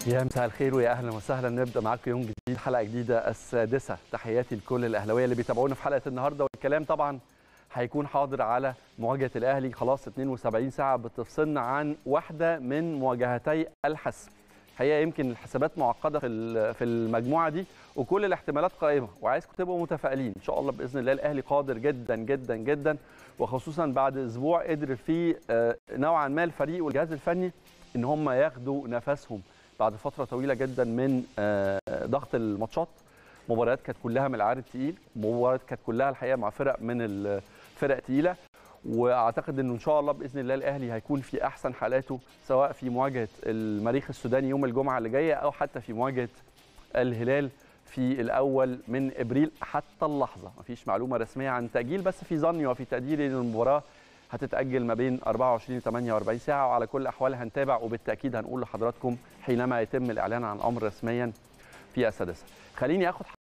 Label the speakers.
Speaker 1: يا مساء الخير ويا اهلا وسهلا نبدا معاكم يوم جديد حلقه جديده السادسه تحياتي لكل الاهلاويه اللي بيتابعونا في حلقه النهارده والكلام طبعا هيكون حاضر على مواجهه الاهلي خلاص 72 ساعه بتفصلنا عن واحده من مواجهتي الحسم الحقيقه يمكن الحسابات معقده في في المجموعه دي وكل الاحتمالات قائمه وعايزكم تبقوا متفائلين ان شاء الله باذن الله الاهلي قادر جدا جدا جدا وخصوصا بعد اسبوع قدر فيه نوعا ما الفريق والجهاز الفني ان هم ياخدوا نفسهم بعد فتره طويله جدا من ضغط الماتشات مباريات كانت كلها من العار التقيل مباريات كانت كلها الحقيقه مع فرق من الفرق تقيله واعتقد انه ان شاء الله باذن الله الاهلي هيكون في احسن حالاته سواء في مواجهه المريخ السوداني يوم الجمعه اللي جايه او حتى في مواجهه الهلال في الاول من ابريل حتى اللحظه مفيش معلومه رسميه عن تاجيل بس في ظني وفي تقديري ان المباراه هتتاجل ما بين 24 ل 48 ساعه وعلى كل الاحوال هنتابع وبالتاكيد هنقول لحضراتكم حينما يتم الاعلان عن الامر رسميا في السادسه خليني اخد